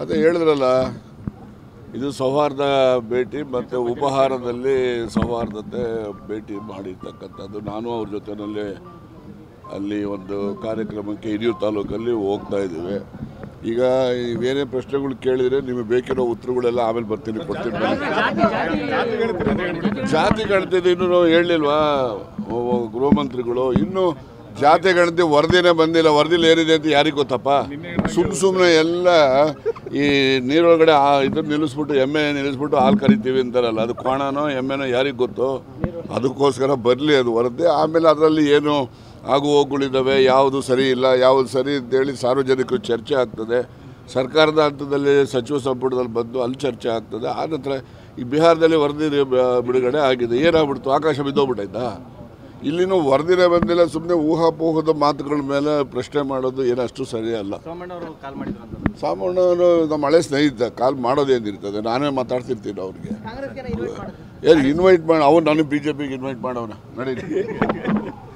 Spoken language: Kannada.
ಅದೇ ಹೇಳಿದ್ರಲ್ಲ ಇದು ಸೌಹಾರ್ದ ಭೇಟಿ ಮತ್ತು ಉಪಹಾರದಲ್ಲಿ ಸೌಹಾರ್ದತೆ ಭೇಟಿ ಮಾಡಿರ್ತಕ್ಕಂಥದ್ದು ನಾನು ಅವ್ರ ಜೊತೆಯಲ್ಲಿ ಅಲ್ಲಿ ಒಂದು ಕಾರ್ಯಕ್ರಮಕ್ಕೆ ಹಿರಿಯೂರು ತಾಲೂಕಲ್ಲಿ ಹೋಗ್ತಾ ಇದ್ದೀವಿ ಈಗ ಇವೇನೇ ಪ್ರಶ್ನೆಗಳು ಕೇಳಿದರೆ ನಿಮಗೆ ಬೇಕಿರೋ ಉತ್ತರಗಳೆಲ್ಲ ಆಮೇಲೆ ಬರ್ತೀನಿ ಕೊಡ್ತೀನಿ ಬನ್ನಿ. ಜಾತಿ ಗಣತಿ ಇನ್ನೂ ಹೇಳಲಿಲ್ವಾ ಗೃಹ ಮಂತ್ರಿಗಳು ಇನ್ನೂ ಜಾತಿ ಗಣತಿ ವರದಿನೇ ಬಂದಿಲ್ಲ ವರದಿಲಿ ಏನಿದೆ ಅಂತ ಯಾರಿಗೆ ಗೊತ್ತಪ್ಪ ಸುಮ್ ಸುಮ್ಮನೆ ಎಲ್ಲ ಈ ನೀರೊಳಗಡೆ ಆ ಇದನ್ನ ನಿಲ್ಲಿಸ್ಬಿಟ್ಟು ಎಮ್ಮೆ ನಿಲ್ಲಿಸ್ಬಿಟ್ಟು ಹಾಲು ಕರಿತೀವಿ ಅಂತಾರಲ್ಲ ಅದು ಕೋಣನೋ ಎಮ್ಮೆನೋ ಯಾರಿಗೆ ಗೊತ್ತು ಅದಕ್ಕೋಸ್ಕರ ಬರಲಿ ಅದು ವರದಿ ಆಮೇಲೆ ಅದರಲ್ಲಿ ಏನು ಆಗು ಹೋಗುಗಳಿದ್ದಾವೆ ಯಾವುದು ಸರಿ ಇಲ್ಲ ಯಾವುದು ಸರಿ ಅಂತೇಳಿ ಸಾರ್ವಜನಿಕರು ಚರ್ಚೆ ಆಗ್ತದೆ ಸರ್ಕಾರದ ಹಂತದಲ್ಲಿ ಸಚಿವ ಸಂಪುಟದಲ್ಲಿ ಬಂದು ಅಲ್ಲಿ ಚರ್ಚೆ ಆಗ್ತದೆ ಆ ನಂತರ ಈ ಬಿಹಾರದಲ್ಲಿ ವರದಿ ಬ- ಬಿಡುಗಡೆ ಆಗಿದೆ ಏನಾಗ್ಬಿಡ್ತು ಆಕಾಶ ಬಿದ್ದೋಗ್ಬಿಟ್ಟೈತಾ ಇಲ್ಲಿನೂ ವರದಿನೇ ಬಂದಿಲ್ಲ ಸುಮ್ಮನೆ ಊಹಾಪೋಹದ ಮಾತುಗಳ ಮೇಲೆ ಪ್ರಶ್ನೆ ಮಾಡೋದು ಏನಷ್ಟು ಸರಿಯಲ್ಲ ಸೋಮಣ್ಣವರು ಕಾಲ್ ಮಾಡಿದ್ರು ಅಂತ ಸಾಮಾನ್ಯವರು ನಮ್ಮ ಹಳೆ ಸ್ನೇಹಿತ ಕಾಲ್ ಮಾಡೋದೇನಿರ್ತದೆ ನಾನೇ ಮಾತಾಡ್ತಿರ್ತೀನಿ ಅವ್ರಿಗೆ ಕಾಂಗ್ರೆಸ್ಗೆ ಇನ್ವೈಟ್ ಮಾಡಿದ್ರು ಏನು ಇನ್ವೈಟ್ ಮಾಡಿ ಅವ್ನು ನನಗೆ ಬಿ ಜೆ ಪಿಗೆ ಇನ್ವೈಟ್ ಮಾಡೋಣ ನಡೀಲಿ